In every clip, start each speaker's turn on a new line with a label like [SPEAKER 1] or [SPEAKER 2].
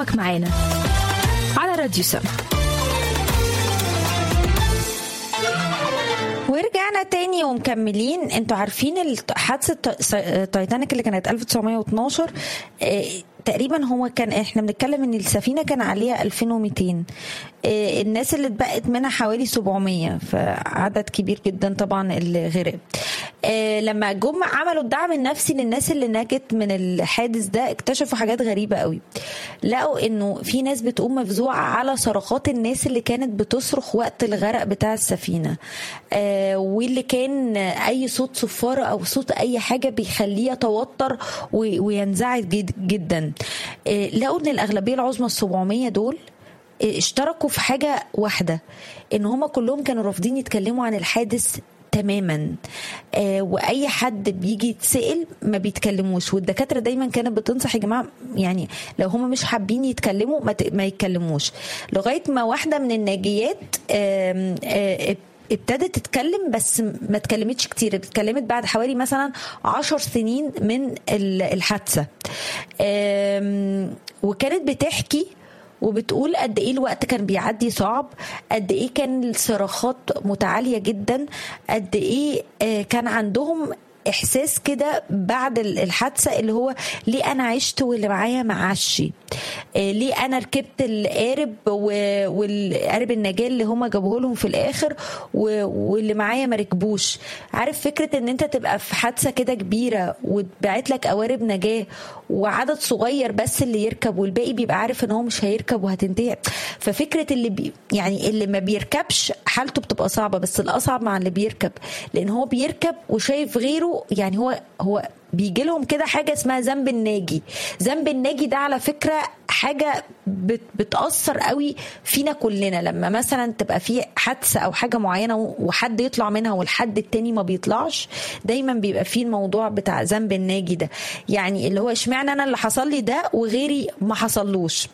[SPEAKER 1] يومك معانا على راديو سم
[SPEAKER 2] ورجعنا تاني ومكملين انتوا عارفين الت- حادثه ت- تايتانيك اللي كانت 1912 اه تقريبا هو كان احنا بنتكلم ان السفينه كان عليها 2200 اه الناس اللي اتبقت منها حوالي 700 فعدد كبير جدا طبعا اللي غرق اه لما جم عملوا الدعم النفسي للناس اللي نجت من الحادث ده اكتشفوا حاجات غريبه قوي لقوا انه في ناس بتقوم مفزوعه على صرخات الناس اللي كانت بتصرخ وقت الغرق بتاع السفينه آه واللي كان اي صوت صفاره او صوت اي حاجه بيخليه يتوتر و- وينزعج جد جدا آه لقوا ان الاغلبيه العظمى ال 700 دول آه، اشتركوا في حاجه واحده ان هم كلهم كانوا رافضين يتكلموا عن الحادث تماما آه واي حد بيجي يتسال ما بيتكلموش والدكاتره دايما كانت بتنصح يا جماعه يعني لو هم مش حابين يتكلموا ما, ت- ما يتكلموش لغايه ما واحده من الناجيات آم، آه ابتدت تتكلم بس ما اتكلمتش كتير اتكلمت بعد حوالي مثلا عشر سنين من ال- الحادثه آم، وكانت بتحكي وبتقول قد ايه الوقت كان بيعدي صعب قد ايه كان الصراخات متعاليه جدا قد ايه آه، كان عندهم احساس كده بعد ال- الحادثه اللي هو ليه انا عشت واللي معايا ما عاشش آه، ليه انا ركبت القارب و- والقارب النجاه اللي هما جابوه لهم في الاخر و- واللي معايا ما ركبوش عارف فكره ان انت تبقى في حادثه كده كبيره وتبعت لك قوارب نجاه وعدد صغير بس اللي يركب والباقي بيبقى عارف ان هو مش هيركب وهتنتهي ففكره اللي بي يعني اللي ما بيركبش حالته بتبقى صعبه بس الاصعب مع اللي بيركب لان هو بيركب وشايف غيره يعني هو هو بيجي لهم كده حاجه اسمها ذنب الناجي ذنب الناجي ده على فكره حاجه بت بتاثر قوي فينا كلنا لما مثلا تبقى في حادثه او حاجه معينه وحد يطلع منها والحد التاني ما بيطلعش دايما بيبقى فيه الموضوع بتاع ذنب الناجي ده يعني اللي هو اشمعنى انا اللي حصل لي ده وغيري ما حصلوش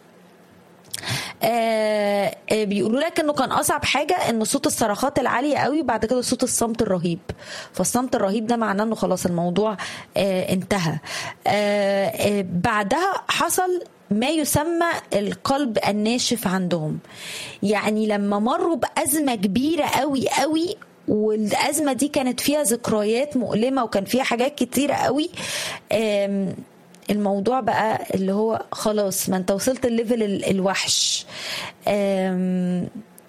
[SPEAKER 2] آه آه، بيقولوا لك انه كان اصعب حاجه ان صوت الصرخات العاليه قوي بعد كده صوت الصمت الرهيب فالصمت الرهيب ده معناه انه خلاص الموضوع آه انتهى آه آه بعدها حصل ما يسمى القلب الناشف عندهم يعني لما مروا بأزمة كبيرة قوي قوي والأزمة دي كانت فيها ذكريات مؤلمة وكان فيها حاجات كتيرة قوي آم، الموضوع بقى اللي هو خلاص ما انت وصلت الليفل ال- الوحش آم،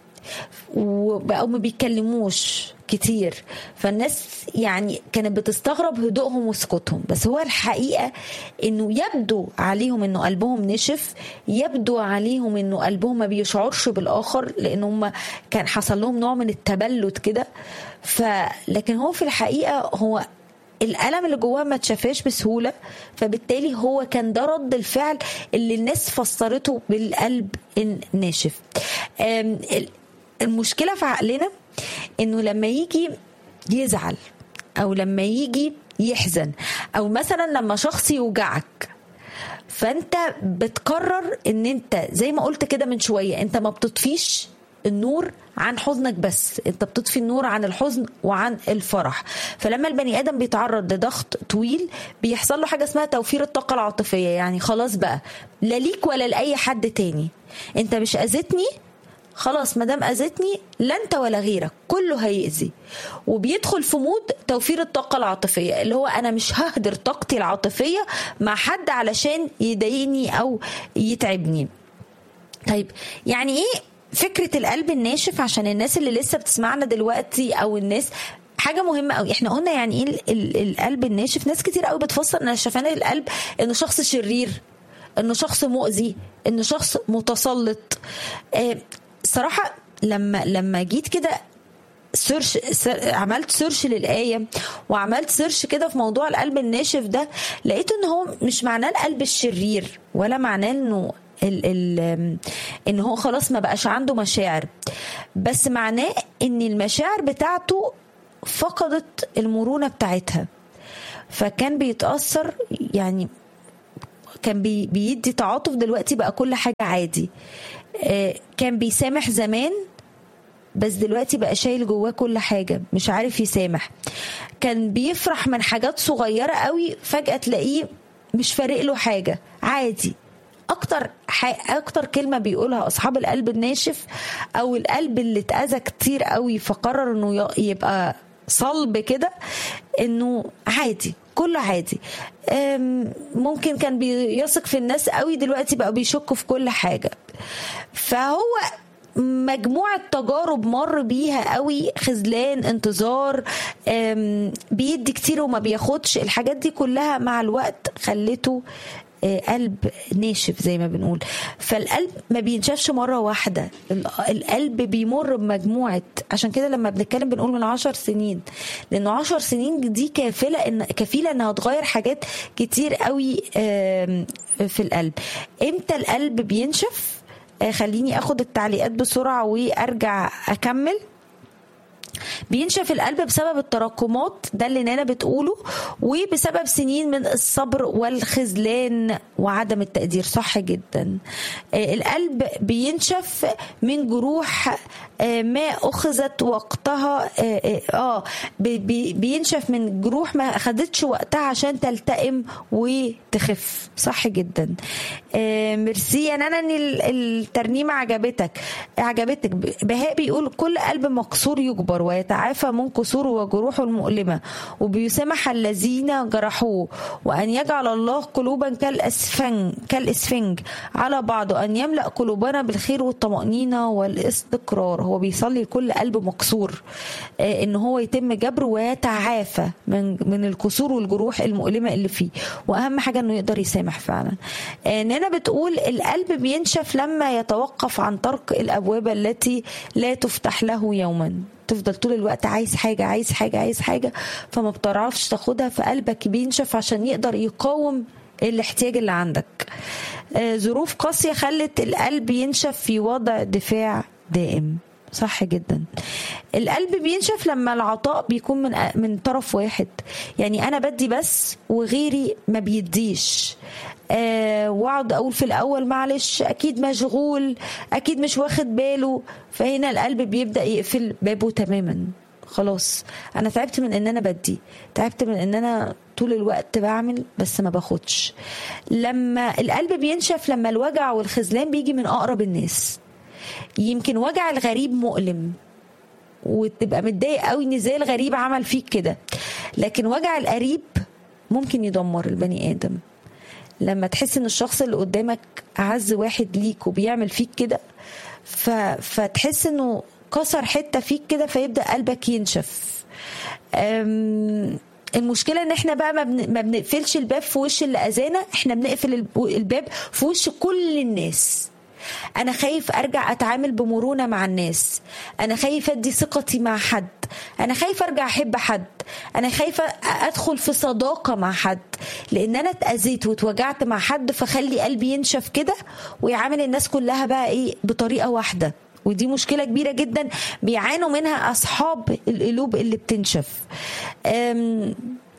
[SPEAKER 2] وبقوا ما بيتكلموش كتير فالناس يعني كانت بتستغرب هدوءهم وسكوتهم بس هو الحقيقة انه يبدو عليهم انه قلبهم نشف يبدو عليهم انه قلبهم ما بيشعرش بالاخر لان هم كان حصل لهم نوع من التبلد كده ف لكن هو في الحقيقة هو الالم اللي جواه ما اتشافاش بسهوله فبالتالي هو كان ده رد الفعل اللي الناس فسرته بالقلب الناشف آم، ال- المشكله في عقلنا انه لما يجي يزعل او لما يجي يحزن او مثلا لما شخص يوجعك فانت بتقرر ان انت زي ما قلت كده من شويه انت ما بتطفيش النور عن حزنك بس انت بتطفي النور عن الحزن وعن الفرح فلما البني ادم بيتعرض لضغط طويل بيحصل له حاجه اسمها توفير الطاقه العاطفيه يعني خلاص بقى لا ليك ولا لاي حد تاني انت مش اذيتني خلاص ما دام اذتني لا انت ولا غيرك كله هيأذي وبيدخل في مود توفير الطاقه العاطفيه اللي هو انا مش ههدر طاقتي العاطفيه مع حد علشان يضايقني او يتعبني طيب يعني ايه فكره القلب الناشف عشان الناس اللي لسه بتسمعنا دلوقتي او الناس حاجه مهمه قوي احنا قلنا يعني ايه ال- ال- القلب الناشف ناس كتير قوي بتفسر نشفان القلب انه شخص شرير انه شخص مؤذي انه شخص متسلط آه، صراحه لما لما جيت كده سيرش سر عملت سيرش للآية وعملت سيرش كده في موضوع القلب الناشف ده لقيت ان هو مش معناه القلب الشرير ولا معناه انه ال ال ان هو خلاص ما بقاش عنده مشاعر بس معناه ان المشاعر بتاعته فقدت المرونة بتاعتها فكان بيتأثر يعني كان بي بيدي تعاطف دلوقتي بقى كل حاجة عادي آه، كان بيسامح زمان بس دلوقتي بقى شايل جواه كل حاجة مش عارف يسامح كان بيفرح من حاجات صغيرة قوي فجأة تلاقيه مش فارق له حاجة عادي اكتر اكتر كلمه بيقولها اصحاب القلب الناشف او القلب اللي اتاذى كتير قوي فقرر انه يبقى صلب كده انه عادي كله عادي ممكن كان بيثق في الناس قوي دلوقتي بقى بيشكوا في كل حاجه فهو مجموعة تجارب مر بيها قوي خذلان انتظار بيدي كتير وما بياخدش الحاجات دي كلها مع الوقت خلته قلب ناشف زي ما بنقول فالقلب ما بينشفش مرة واحدة القلب بيمر بمجموعة عشان كده لما بنتكلم بنقول من عشر سنين لأنه عشر سنين دي كافلة إن كفيلة إنها تغير حاجات كتير قوي في القلب إمتى القلب بينشف خليني اخد التعليقات بسرعه وارجع اكمل بينشف القلب بسبب التراكمات ده اللي نانا بتقوله وبسبب سنين من الصبر والخذلان وعدم التقدير صح جدا القلب بينشف من جروح ما اخذت وقتها اه بينشف من جروح ما اخذتش وقتها عشان تلتئم وتخف صح جدا ميرسي يا نانا ان الترنيمه عجبتك عجبتك بهاء بيقول كل قلب مكسور يجبر ويتعافى من كسوره وجروحه المؤلمه وبيسامح الذين جرحوه وان يجعل الله قلوبا كالاسفنج كالاسفنج على بعض ان يملا قلوبنا بالخير والطمانينه والاستقرار هو بيصلي لكل قلب مكسور ان هو يتم جبره ويتعافى من من الكسور والجروح المؤلمه اللي فيه واهم حاجه انه يقدر يسامح فعلا نانا بتقول القلب بينشف لما يتوقف عن طرق الابواب التي لا تفتح له يوما تفضل طول الوقت عايز حاجة عايز حاجة عايز حاجة فما بتعرفش تاخدها فقلبك بينشف عشان يقدر يقاوم الاحتياج اللي عندك ظروف قاسية خلت القلب ينشف في وضع دفاع دائم صح جدا القلب بينشف لما العطاء بيكون من من طرف واحد يعني انا بدي بس وغيري ما بيديش آه واقعد اقول في الاول معلش اكيد مشغول اكيد مش واخد باله فهنا القلب بيبدا يقفل بابه تماما خلاص انا تعبت من ان انا بدي تعبت من ان انا طول الوقت بعمل بس ما باخدش لما القلب بينشف لما الوجع والخذلان بيجي من اقرب الناس يمكن وجع الغريب مؤلم وتبقى متضايق قوي ان ازاي الغريب عمل فيك كده لكن وجع القريب ممكن يدمر البني ادم لما تحس ان الشخص اللي قدامك اعز واحد ليك وبيعمل فيك كده ف... فتحس انه كسر حته فيك كده فيبدا قلبك ينشف أم... المشكلة ان احنا بقى ما, بن... ما بنقفلش الباب في وش اللي اذانا احنا بنقفل الباب في وش كل الناس انا خايف ارجع اتعامل بمرونه مع الناس انا خايف ادي ثقتي مع حد انا خايف ارجع احب حد انا خايفه ادخل في صداقه مع حد لان انا اتاذيت واتوجعت مع حد فخلي قلبي ينشف كده ويعامل الناس كلها بقى ايه بطريقه واحده ودي مشكله كبيره جدا بيعانوا منها اصحاب القلوب اللي بتنشف أم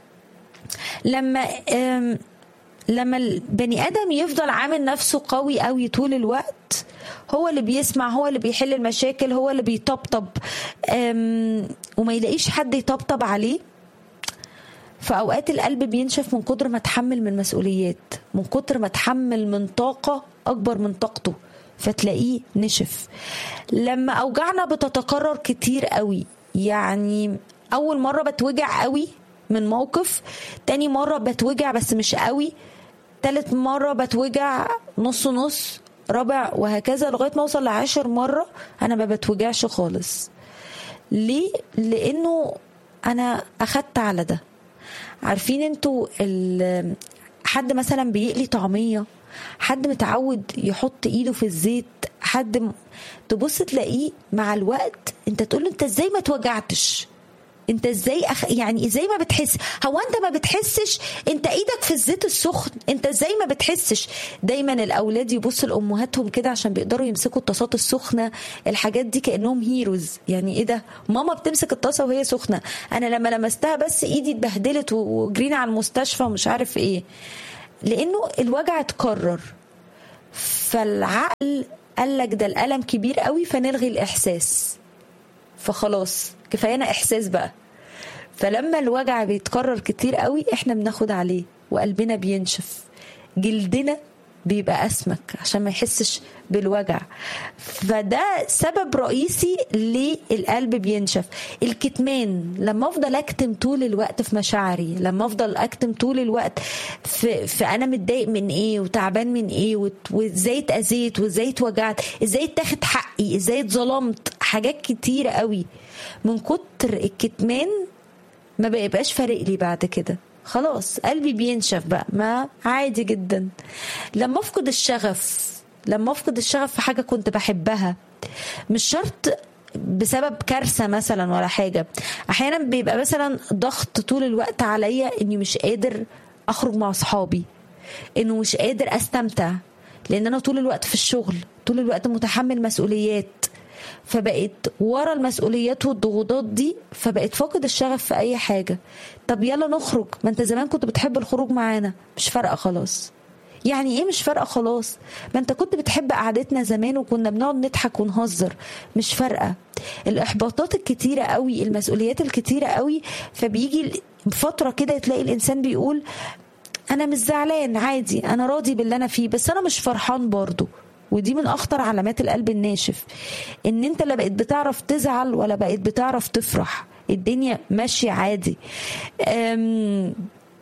[SPEAKER 2] لما أم لما البني ادم يفضل عامل نفسه قوي قوي طول الوقت هو اللي بيسمع هو اللي بيحل المشاكل هو اللي بيطبطب وما يلاقيش حد يطبطب عليه فاوقات القلب بينشف من كتر ما اتحمل من مسؤوليات من كتر ما اتحمل من طاقه اكبر من طاقته فتلاقيه نشف لما اوجعنا بتتكرر كتير قوي يعني اول مره بتوجع قوي من موقف تاني مرة بتوجع بس مش قوي تالت مرة بتوجع نص نص رابع وهكذا لغاية ما اوصل لعشر مرة انا ما بتوجعش خالص ليه لانه انا اخدت على ده عارفين انتوا حد مثلا بيقلي طعمية حد متعود يحط ايده في الزيت حد تبص تلاقيه مع الوقت انت تقول له انت ازاي ما توجعتش انت ازاي أخ... يعني ازاي ما بتحس هو انت ما بتحسش انت ايدك في الزيت السخن انت ازاي ما بتحسش دايما الاولاد يبصوا لامهاتهم كده عشان بيقدروا يمسكوا الطاسات السخنه الحاجات دي كانهم هيروز يعني ايه ده ماما بتمسك الطاسه وهي سخنه انا لما لمستها بس ايدي اتبهدلت وجرينا على المستشفى ومش عارف ايه لانه الوجع اتكرر فالعقل قال لك ده الالم كبير قوي فنلغي الاحساس فخلاص كفايانا احساس بقى فلما الوجع بيتكرر كتير قوي احنا بناخد عليه وقلبنا بينشف جلدنا بيبقى اسمك عشان ما يحسش بالوجع فده سبب رئيسي ليه القلب بينشف الكتمان لما افضل اكتم طول الوقت في مشاعري لما افضل اكتم طول الوقت في, في انا متضايق من ايه وتعبان من ايه وت- وازاي اتاذيت وازاي اتوجعت ازاي اتاخد حقي ازاي اتظلمت حاجات كتيره قوي من كتر الكتمان ما بيبقاش فارق لي بعد كده خلاص قلبي بينشف بقى ما عادي جدا لما افقد الشغف لما افقد الشغف في حاجه كنت بحبها مش شرط بسبب كارثه مثلا ولا حاجه احيانا بيبقى مثلا ضغط طول الوقت عليا اني مش قادر اخرج مع اصحابي انه مش قادر استمتع لان انا طول الوقت في الشغل طول الوقت متحمل مسؤوليات فبقيت ورا المسؤوليات والضغوطات دي فبقيت فاقد الشغف في اي حاجه طب يلا نخرج ما انت زمان كنت بتحب الخروج معانا مش فارقه خلاص يعني ايه مش فارقه خلاص ما انت كنت بتحب قعدتنا زمان وكنا بنقعد نضحك ونهزر مش فارقه الاحباطات الكتيره قوي المسؤوليات الكتيره قوي فبيجي فتره كده تلاقي الانسان بيقول انا مش زعلان عادي انا راضي باللي انا فيه بس انا مش فرحان برضه ودي من اخطر علامات القلب الناشف ان انت لا بقيت بتعرف تزعل ولا بقيت بتعرف تفرح الدنيا ماشيه عادي أم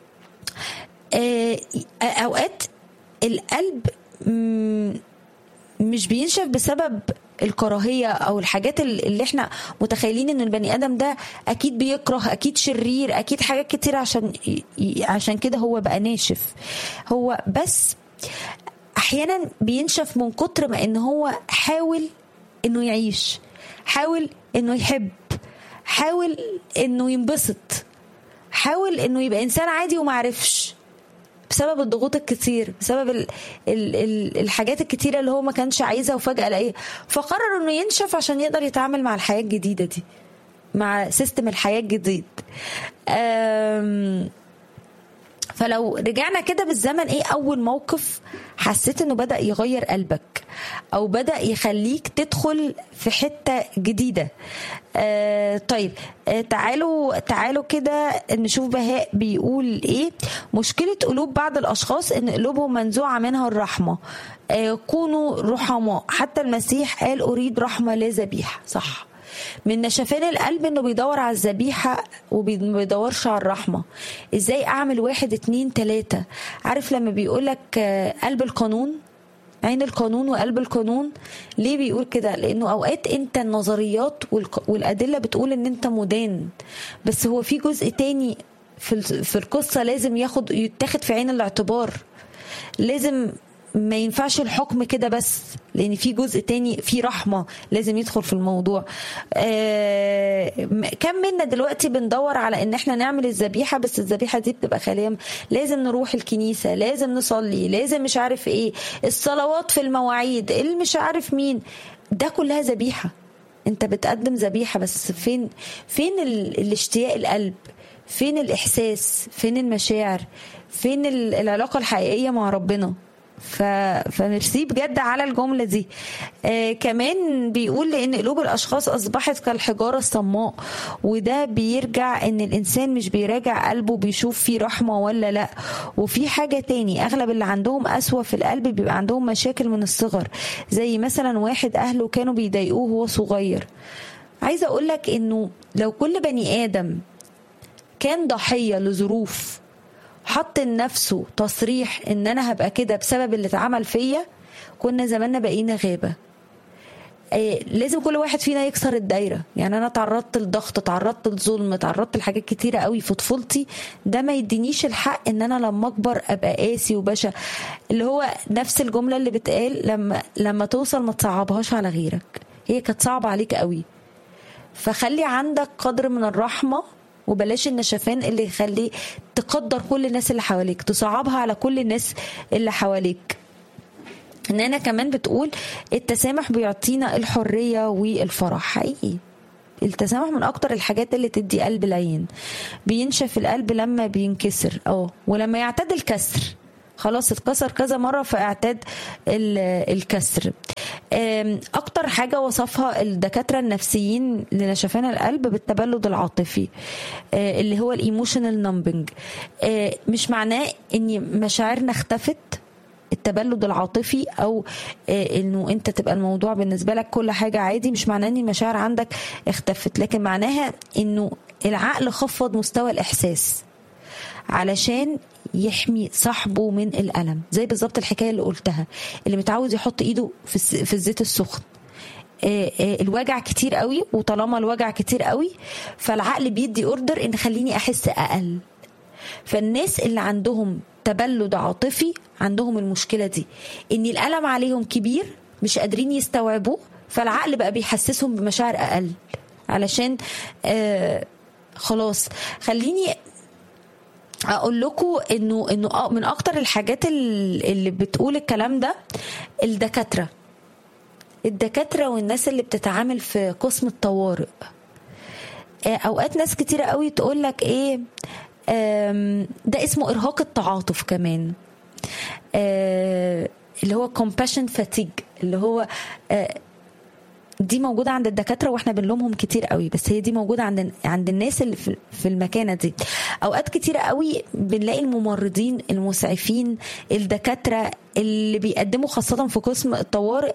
[SPEAKER 2] آه، اوقات القلب مم، مش بينشف بسبب الكراهية أو الحاجات ال- اللي احنا متخيلين إن البني آدم ده أكيد بيكره أكيد شرير أكيد حاجات كتير عشان ي- ي- عشان كده هو بقى ناشف هو بس أحيانا بينشف من كتر ما إن هو حاول إنه يعيش حاول إنه يحب حاول إنه ينبسط حاول إنه يبقى إنسان عادي ومعرفش بسبب الضغوط الكتير بسبب ال ال ال الحاجات الكتيرة اللي هو ما كانش عايزها وفجأة لقيها فقرر انه ينشف عشان يقدر يتعامل مع الحياة الجديدة دي مع سيستم الحياة الجديد أم فلو رجعنا كده بالزمن ايه اول موقف حسيت انه بدا يغير قلبك او بدا يخليك تدخل في حته جديده آه طيب آه تعالوا تعالوا كده نشوف بهاء بيقول ايه مشكله قلوب بعض الاشخاص ان قلوبهم منزوعه منها الرحمه آه كونوا رحماء حتى المسيح قال اريد رحمه لا ذبيحه صح من نشفان القلب انه بيدور على الذبيحة وما بيدورش على الرحمة ازاي اعمل واحد اتنين تلاتة عارف لما بيقولك آه، قلب القانون عين القانون وقلب القانون ليه بيقول كده لانه اوقات انت النظريات والق- والادله بتقول ان انت مدان بس هو في جزء تاني في ال- في القصه لازم ياخد يتاخد في عين الاعتبار لازم ما ينفعش الحكم كده بس لان في جزء تاني في رحمه لازم يدخل في الموضوع آه م- كم منا دلوقتي بندور على ان احنا نعمل الذبيحه بس الذبيحه دي بتبقى خاليه لازم نروح الكنيسه لازم نصلي لازم مش عارف ايه الصلوات في المواعيد اللي مش عارف مين ده كلها ذبيحه انت بتقدم ذبيحه بس فين فين ال- الاشتياق القلب فين الاحساس فين المشاعر فين ال- العلاقه الحقيقيه مع ربنا ف... فميرسي بجد على الجمله دي آه كمان بيقول لان قلوب الاشخاص اصبحت كالحجاره الصماء وده بيرجع ان الانسان مش بيراجع قلبه بيشوف فيه رحمه ولا لا وفي حاجه تاني اغلب اللي عندهم قسوه في القلب بيبقى عندهم مشاكل من الصغر زي مثلا واحد اهله كانوا بيضايقوه وهو صغير عايزه اقول لك انه لو كل بني ادم كان ضحيه لظروف حط لنفسه تصريح ان انا هبقى كده بسبب اللي اتعمل فيا كنا زماننا بقينا غابه آه، لازم كل واحد فينا يكسر الدايره يعني انا تعرضت لضغط تعرضت لظلم تعرضت لحاجات كتيره قوي في طفولتي ده ما يدينيش الحق ان انا لما اكبر ابقى قاسي وبشع اللي هو نفس الجمله اللي بتقال لما لما توصل ما تصعبهاش على غيرك هي كانت صعبه عليك قوي فخلي عندك قدر من الرحمة وبلاش النشفان اللي يخلي تقدر كل الناس اللي حواليك تصعبها على كل الناس اللي حواليك نانا كمان بتقول التسامح بيعطينا الحرية والفرح حقيقي التسامح من اكتر الحاجات اللي تدي قلب لين بينشف القلب لما بينكسر اه ولما يعتاد الكسر خلاص اتكسر كذا مرة فاعتاد ال- الكسر أم، اكتر حاجة وصفها الدكاترة النفسيين لنشفان القلب بالتبلد العاطفي آه، اللي هو الايموشنال نمبنج مش معناه ان مشاعرنا اختفت التبلد العاطفي او انه انت تبقى الموضوع بالنسبه لك كل حاجه عادي مش معناه ان المشاعر عندك اختفت لكن معناها انه العقل خفض مستوى الاحساس علشان يحمي صاحبه من الالم زي بالظبط الحكايه اللي قلتها اللي متعود يحط ايده في في الزيت السخن الوجع كتير قوي وطالما الوجع كتير قوي فالعقل بيدي اوردر ان خليني احس اقل فالناس اللي عندهم تبلد عاطفي عندهم المشكله دي ان الالم عليهم كبير مش قادرين يستوعبوه فالعقل بقى بيحسسهم بمشاعر اقل علشان آه خلاص خليني اقول لكم انه انه من اكتر الحاجات اللي بتقول الكلام ده الدكاتره الدكاتره والناس اللي بتتعامل في قسم الطوارئ اوقات ناس كتيره قوي تقول لك ايه ده اسمه ارهاق التعاطف كمان اللي هو compassion fatigue اللي هو دي موجوده عند الدكاتره واحنا بنلومهم كتير قوي بس هي دي موجوده عند عند الناس اللي في المكانه دي اوقات كتير قوي بنلاقي الممرضين المسعفين الدكاتره اللي بيقدموا خاصه في قسم الطوارئ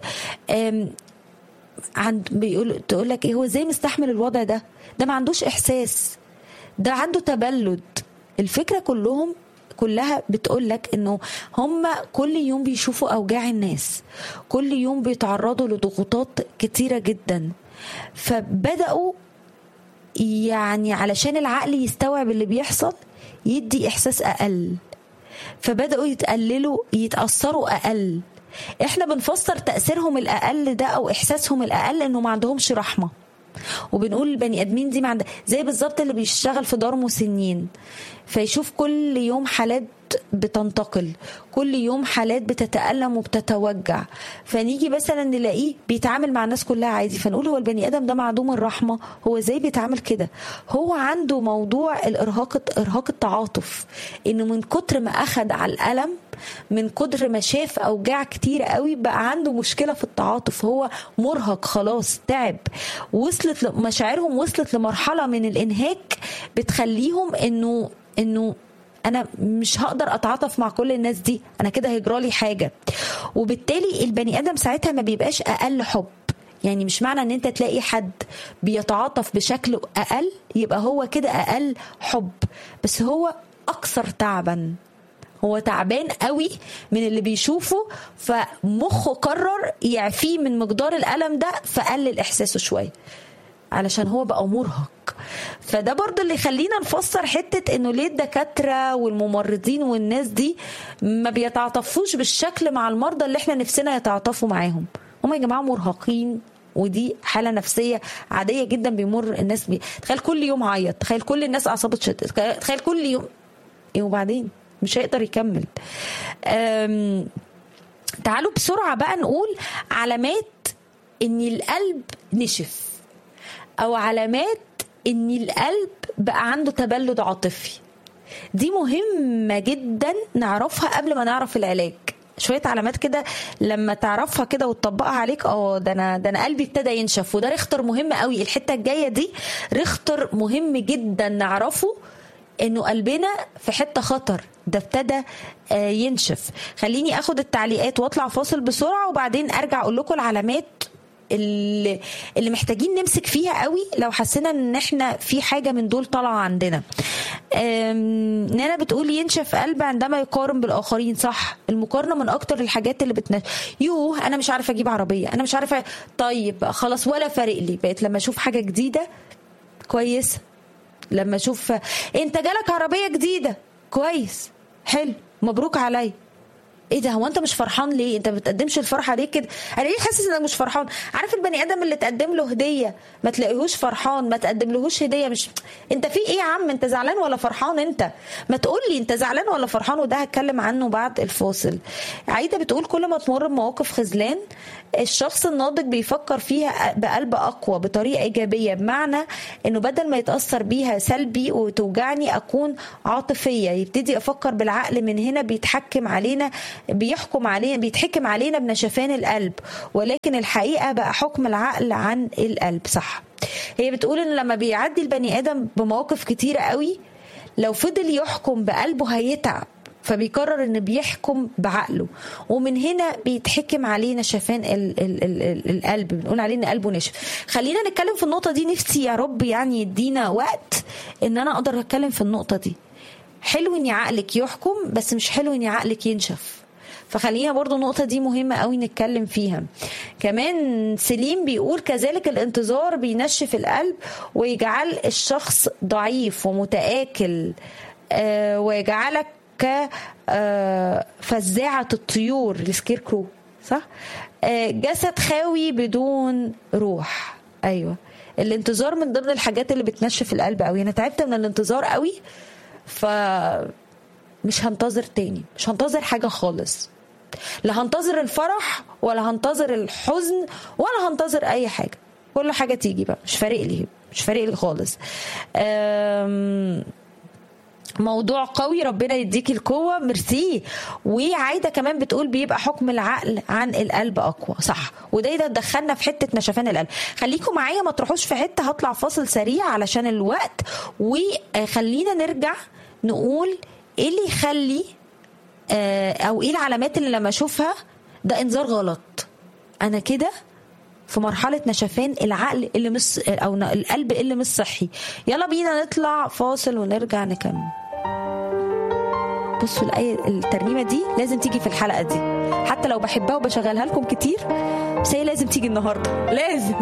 [SPEAKER 2] عند بيقول تقول لك ايه هو ازاي مستحمل الوضع ده ده ما عندوش احساس ده عنده تبلد الفكره كلهم كلها بتقول لك انه هم كل يوم بيشوفوا اوجاع الناس كل يوم بيتعرضوا لضغوطات كتيره جدا فبداوا يعني علشان العقل يستوعب اللي بيحصل يدي احساس اقل فبداوا يتقللوا يتاثروا اقل احنا بنفسر تاثيرهم الاقل ده او احساسهم الاقل انه ما عندهمش رحمه وبنقول البني ادمين دي عند زي بالظبط اللي بيشتغل في دار مسنين فيشوف كل يوم حالات بتنتقل كل يوم حالات بتتألم وبتتوجع فنيجي مثلا نلاقيه بيتعامل مع الناس كلها عادي فنقول هو البني ادم ده معدوم الرحمه هو ازاي بيتعامل كده هو عنده موضوع الارهاق ارهاق التعاطف انه من كتر ما اخد على الالم من كتر ما شاف اوجاع كتير قوي بقى عنده مشكله في التعاطف هو مرهق خلاص تعب وصلت مشاعرهم وصلت لمرحله من الانهاك بتخليهم انه انه انا مش هقدر اتعاطف مع كل الناس دي انا كده هيجرالي حاجه وبالتالي البني ادم ساعتها ما بيبقاش اقل حب يعني مش معنى ان انت تلاقي حد بيتعاطف بشكل اقل يبقى هو كده اقل حب بس هو اكثر تعبا هو تعبان قوي من اللي بيشوفه فمخه قرر يعفيه من مقدار الالم ده فقلل احساسه شويه علشان هو بقى مرهق فده برضو اللي يخلينا نفسر حتة انه ليه الدكاترة والممرضين والناس دي ما بيتعاطفوش بالشكل مع المرضى اللي احنا نفسنا يتعاطفوا معاهم هم يا جماعة مرهقين ودي حاله نفسيه عاديه جدا بيمر الناس بيه تخيل كل يوم عيط تخيل كل الناس اعصابها تشد تخيل كل يوم ايه وبعدين مش هيقدر يكمل تعالوا بسرعه بقى نقول علامات ان القلب نشف او علامات ان القلب بقى عنده تبلد عاطفي دي مهمة جدا نعرفها قبل ما نعرف العلاج شوية علامات كده لما تعرفها كده وتطبقها عليك اه ده انا ده انا قلبي ابتدى ينشف وده ريختر مهم قوي الحتة الجاية دي ريختر مهم جدا نعرفه انه قلبنا في حته خطر ده ابتدى ينشف خليني اخد التعليقات واطلع فاصل بسرعه وبعدين ارجع اقول لكم العلامات اللي, اللي محتاجين نمسك فيها قوي لو حسينا ان احنا في حاجه من دول طالعه عندنا نانا بتقول ينشف قلب عندما يقارن بالاخرين صح المقارنه من اكتر الحاجات اللي بتنشف يوه انا مش عارفه اجيب عربيه انا مش عارفه طيب خلاص ولا فارق لي بقيت لما اشوف حاجه جديده كويسه لما اشوف انت جالك عربيه جديده كويس حلو مبروك عليا ايه ده هو انت مش فرحان ليه انت ما بتقدمش الفرحه ليه كده انا ليه حاسس انك مش فرحان عارف البني ادم اللي تقدم له هديه ما تلاقيهوش فرحان ما تقدم لهوش هديه مش انت في ايه يا عم انت زعلان ولا فرحان انت ما تقول لي انت زعلان ولا فرحان وده هتكلم عنه بعد الفاصل عايده بتقول كل ما تمر بمواقف خذلان الشخص الناضج بيفكر فيها بقلب اقوى بطريقه ايجابيه بمعنى انه بدل ما يتاثر بيها سلبي وتوجعني اكون عاطفيه يبتدي افكر بالعقل من هنا بيتحكم علينا بيحكم علينا بيتحكم علينا بنشفان القلب ولكن الحقيقه بقى حكم العقل عن القلب صح هي بتقول ان لما بيعدي البني ادم بمواقف كتيره قوي لو فضل يحكم بقلبه هيتعب فبيقرر ان بيحكم بعقله ومن هنا بيتحكم عليه نشفان ال ال ال ال القلب بنقول عليه ان قلبه نشف خلينا نتكلم في النقطه دي نفسي يا رب يعني يدينا وقت ان انا اقدر اتكلم في النقطه دي حلو ان عقلك يحكم بس مش حلو ان عقلك ينشف فخلينا برضو النقطة دي مهمة قوي نتكلم فيها كمان سليم بيقول كذلك الانتظار بينشف القلب ويجعل الشخص ضعيف ومتآكل آه ويجعلك كفزاعة الطيور السكير كرو صح آه جسد خاوي بدون روح ايوه الانتظار من ضمن الحاجات اللي بتنشف القلب قوي انا تعبت من الانتظار قوي ف مش هنتظر تاني مش هنتظر حاجه خالص لا هنتظر الفرح ولا هنتظر الحزن ولا هنتظر اي حاجه كل حاجه تيجي بقى مش فارق لي مش فارق لي خالص أم موضوع قوي ربنا يديكي القوة ميرسي وعايدة كمان بتقول بيبقى حكم العقل عن القلب أقوى صح وده ده دخلنا في حتة نشفان القلب خليكم معايا ما تروحوش في حتة هطلع فاصل سريع علشان الوقت وخلينا نرجع نقول ايه اللي يخلي او ايه العلامات اللي لما اشوفها ده انذار غلط انا كده في مرحلة نشفان العقل اللي مش أو القلب اللي مش صحي يلا بينا نطلع فاصل ونرجع نكمل بصوا الآية الترنيمة دي لازم تيجي في الحلقة دي حتى لو بحبها وبشغلها لكم كتير بس هي لازم تيجي النهاردة لازم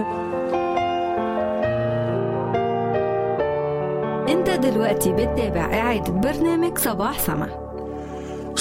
[SPEAKER 1] انت دلوقتي بتتابع إعادة برنامج صباح سما